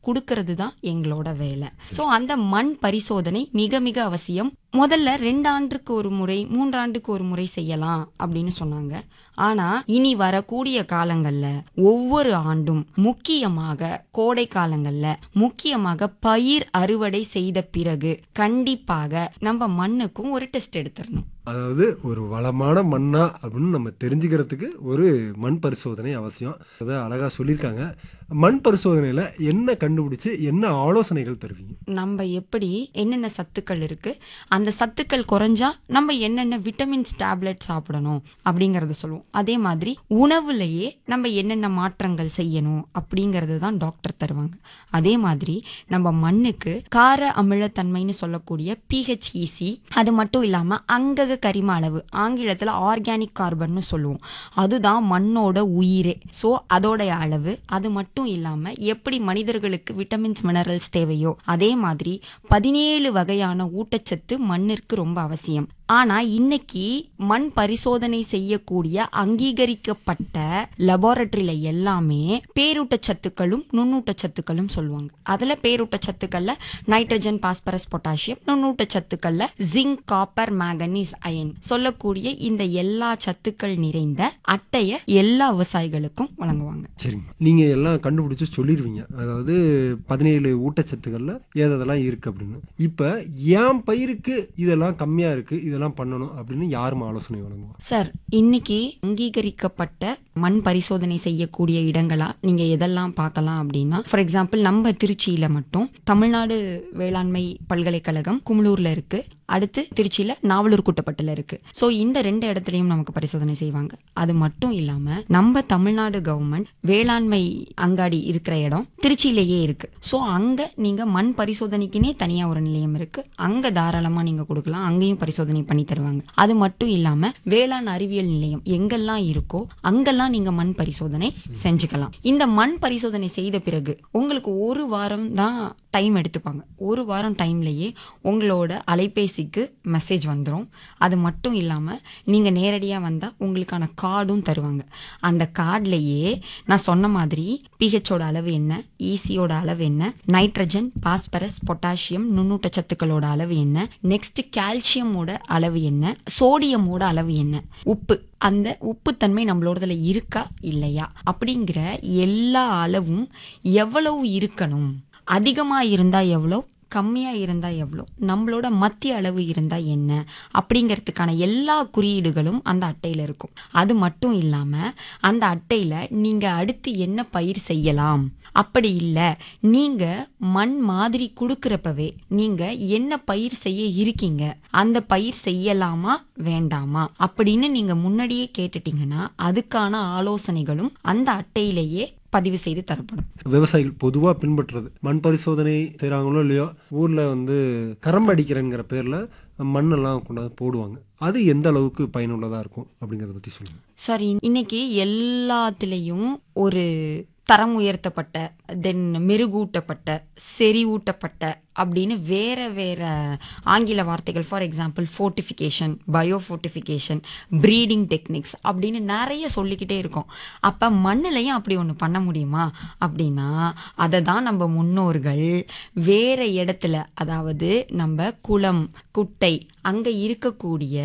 கொடுக்கறது தான் எங்களோட வேலை ஸோ அந்த மண் பரிசோதனை மிக மிக அவசியம் முதல்ல ரெண்டு ஆண்டுக்கு ஒரு முறை மூன்றாண்டுக்கு ஒரு முறை செய்யலாம் அப்படின்னு சொன்னாங்க ஆனா இனி வரக்கூடிய காலங்கள்ல ஒவ்வொரு ஆண்டும் முக்கியமாக கோடை காலங்கள்ல முக்கியமாக பயிர் அறுவடை செய்த பிறகு கண்டிப்பாக நம்ம மண்ணுக்கும் ஒரு டெஸ்ட் எடுத்துடணும் அதாவது ஒரு வளமான மண்ணா அப்படின்னு நம்ம தெரிஞ்சுக்கிறதுக்கு ஒரு மண் பரிசோதனை அவசியம் அதை அழகா சொல்லியிருக்காங்க மண் பரிசோதனையில என்ன கண்டுபிடிச்சு என்ன ஆலோசனைகள் தருவீங்க நம்ம எப்படி என்னென்ன சத்துக்கள் இருக்கு அந்த சத்துக்கள் குறைஞ்சா நம்ம என்னென்ன விட்டமின்ஸ் டேப்லெட் சாப்பிடணும் அப்படிங்கறத சொல்லுவோம் அதே மாதிரி உணவுலயே நம்ம என்னென்ன மாற்றங்கள் செய்யணும் அப்படிங்கறது தான் டாக்டர் தருவாங்க அதே மாதிரி நம்ம மண்ணுக்கு கார அமிலத்தன்மைன்னு சொல்லக்கூடிய பிஹெச்இசி அது மட்டும் இல்லாம அங்கக கரிம அளவு ஆங்கிலத்துல ஆர்கானிக் கார்பன்னு சொல்லுவோம் அதுதான் மண்ணோட உயிரே ஸோ அதோடைய அளவு அது மட்டும் இல்லாம எப்படி மனிதர்களுக்கு விட்டமின்ஸ் மினரல்ஸ் தேவையோ அதே மாதிரி பதினேழு வகையான ஊட்டச்சத்து மண்ணிற்கு ரொம்ப அவசியம் ஆனா இன்னைக்கு மண் பரிசோதனை செய்யக்கூடிய அங்கீகரிக்கப்பட்ட லெபார்டரியில எல்லாமே பேரூட்டச்சத்துக்களும் நுண்ணூட்டச்சத்துக்களும் சொல்லுவாங்க அதுல பேரூட்டச்சத்துக்கள்ல நைட்ரஜன் பாஸ்பரஸ் பொட்டாசியம் நுண்ணூட்டச்சத்துக்கள்ல ஜிங்க் காப்பர் மேங்கனீஸ் அயன் சொல்லக்கூடிய இந்த எல்லா சத்துக்கள் நிறைந்த அட்டைய எல்லா விவசாயிகளுக்கும் வழங்குவாங்க சரிங்க நீங்க எல்லாம் கண்டுபிடிச்சு சொல்லிடுவீங்க அதாவது பதினேழு ஊட்டச்சத்துக்கள்ல ஏதெல்லாம் இருக்கு அப்படின்னு இப்ப என் பயிருக்கு இதெல்லாம் கம்மியா இருக்கு இதெல்லாம் பண்ணணும் அப்படின்னு யாரும் ஆலோசனை வழங்குவா சார் இன்னைக்கு அங்கீகரிக்கப்பட்ட மண் பரிசோதனை செய்யக்கூடிய இடங்களா நீங்க எதெல்லாம் பார்க்கலாம் அப்படின்னா ஃபார் எக்ஸாம்பிள் நம்ம திருச்சியில மட்டும் தமிழ்நாடு வேளாண்மை பல்கலைக்கழகம் குமுளூர்ல இருக்கு அடுத்து திருச்சியில நாவலூர் கூட்டப்பட்டுல இருக்கு ஸோ இந்த ரெண்டு இடத்துலயும் நமக்கு பரிசோதனை செய்வாங்க அது மட்டும் இல்லாம நம்ம தமிழ்நாடு கவர்மெண்ட் வேளாண்மை அங்காடி இருக்கிற இடம் திருச்சியிலேயே இருக்கு ஸோ அங்க நீங்க மண் பரிசோதனைக்குனே தனியா ஒரு நிலையம் இருக்கு அங்க தாராளமா நீங்க கொடுக்கலாம் அங்கேயும் பரிசோதனை பண்ணி தருவாங்க அது மட்டும் இல்லாம வேளாண் அறிவியல் நிலையம் எங்கெல்லாம் இருக்கோ அங்கெல்லாம் நீங்க மண் பரிசோதனை செஞ்சுக்கலாம் இந்த மண் பரிசோதனை செய்த பிறகு உங்களுக்கு ஒரு வாரம் தான் டைம் எடுத்துப்பாங்க ஒரு வாரம் டைம்லயே உங்களோட அலைபேசிக்கு மெசேஜ் வந்துடும் அது மட்டும் இல்லாமல் நீங்கள் நேரடியாக வந்தால் உங்களுக்கான கார்டும் தருவாங்க அந்த கார்ட்லேயே நான் சொன்ன மாதிரி பிஹெச்சோட அளவு என்ன ஈசியோட அளவு என்ன நைட்ரஜன் பாஸ்பரஸ் பொட்டாசியம் நுண்ணூட்டச்சத்துக்களோட அளவு என்ன நெக்ஸ்ட் கால்சியமோட அளவு என்ன சோடியமோட அளவு என்ன உப்பு அந்த உப்புத்தன்மை நம்மளோடதுல இருக்கா இல்லையா அப்படிங்கிற எல்லா அளவும் எவ்வளவு இருக்கணும் அதிகமா இருந்தா எவ்வளோ கம்மியா இருந்தா எவ்வளோ நம்மளோட மத்திய அளவு இருந்தா என்ன அப்படிங்கிறதுக்கான எல்லா குறியீடுகளும் அந்த அட்டையில இருக்கும் அது மட்டும் இல்லாம அந்த அட்டையில நீங்க அடுத்து என்ன பயிர் செய்யலாம் அப்படி இல்லை நீங்க மண் மாதிரி கொடுக்கறப்பவே நீங்க என்ன பயிர் செய்ய இருக்கீங்க அந்த பயிர் செய்யலாமா வேண்டாமா அப்படின்னு நீங்க முன்னாடியே கேட்டுட்டீங்கன்னா அதுக்கான ஆலோசனைகளும் அந்த அட்டையிலேயே பதிவு செய்து தரப்படும் விவசாயிகள் பொதுவா பின்பற்றுறது மண் பரிசோதனை செய்றாங்களோ இல்லையோ ஊர்ல வந்து கரம்பு அடிக்கிறேங்கிற பேர்ல மண்ணெல்லாம் கொண்டாந்து போடுவாங்க அது எந்த அளவுக்கு பயனுள்ளதா இருக்கும் அப்படிங்கறத பத்தி சொல்லுங்க சரி இன்னைக்கு எல்லாத்துலேயும் ஒரு தரம் உயர்த்தப்பட்ட தென் மெருகூட்டப்பட்ட செறிவூட்டப்பட்ட அப்படின்னு வேற வேற ஆங்கில வார்த்தைகள் for example fortification bio fortification breeding techniques அப்படின்னு நிறைய சொல்லிக்கிட்டே இருக்கோம் அப்போ மண்ணுலையும் அப்படி ஒன்று பண்ண முடியுமா அப்படின்னா அதை தான் நம்ம முன்னோர்கள் வேற இடத்துல அதாவது நம்ம குளம் குட்டை அங்கே இருக்கக்கூடிய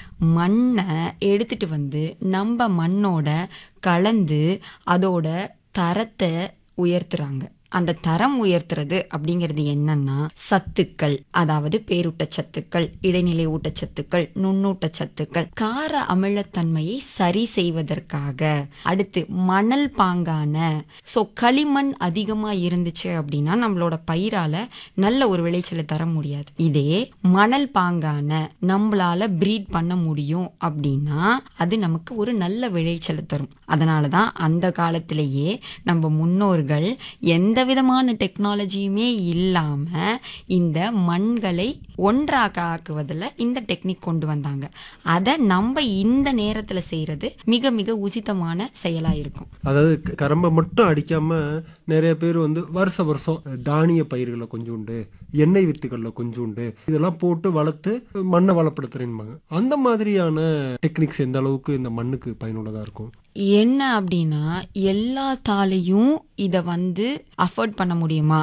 மண்ணை எடுத்துட்டு வந்து நம்ம மண்ணோட கலந்து அதோட தரத்தை உயர்த்துறாங்க அந்த தரம் உயர்த்துறது அப்படிங்கிறது என்னன்னா சத்துக்கள் அதாவது பேரூட்டச்சத்துக்கள் இடைநிலை ஊட்டச்சத்துக்கள் நுண்ணூட்டச்சத்துக்கள் கார அமிலத்தன்மையை சரி செய்வதற்காக அடுத்து மணல் பாங்கான ஸோ களிமண் அதிகமா இருந்துச்சு அப்படின்னா நம்மளோட பயிரால நல்ல ஒரு விளைச்சலை தர முடியாது இதே மணல் பாங்கான நம்மளால பிரீட் பண்ண முடியும் அப்படின்னா அது நமக்கு ஒரு நல்ல விளைச்சலை தரும் அதனால தான் அந்த காலத்திலேயே நம்ம முன்னோர்கள் எந்த விதமான டெக்னாலஜியுமே இல்லாம இந்த மண்களை ஒன்றாக ஆக்குவதில் இந்த டெக்னிக் கொண்டு வந்தாங்க அதை நம்ம இந்த நேரத்துல செய்யறது மிக மிக உசிதமான செயலா இருக்கும் அதாவது க- கரம்பை மட்டும் அடிக்காம நிறைய பேர் வந்து வருஷ வருஷம் தானிய பயிர்களை கொஞ்சோண்டு எண்ணெய் வித்துக்கள்ல கொஞ்சோண்டு இதெல்லாம் போட்டு வளர்த்து மண்ணை வளப்படுத்துறேன்பாங்க அந்த மாதிரியான டெக்னிக்ஸ் எந்த அளவுக்கு இந்த மண்ணுக்கு பயனுள்ளதா இருக்கும் என்ன அப்படின்னா எல்லாத்தாலையும் இதை வந்து அஃபோர்ட் பண்ண முடியுமா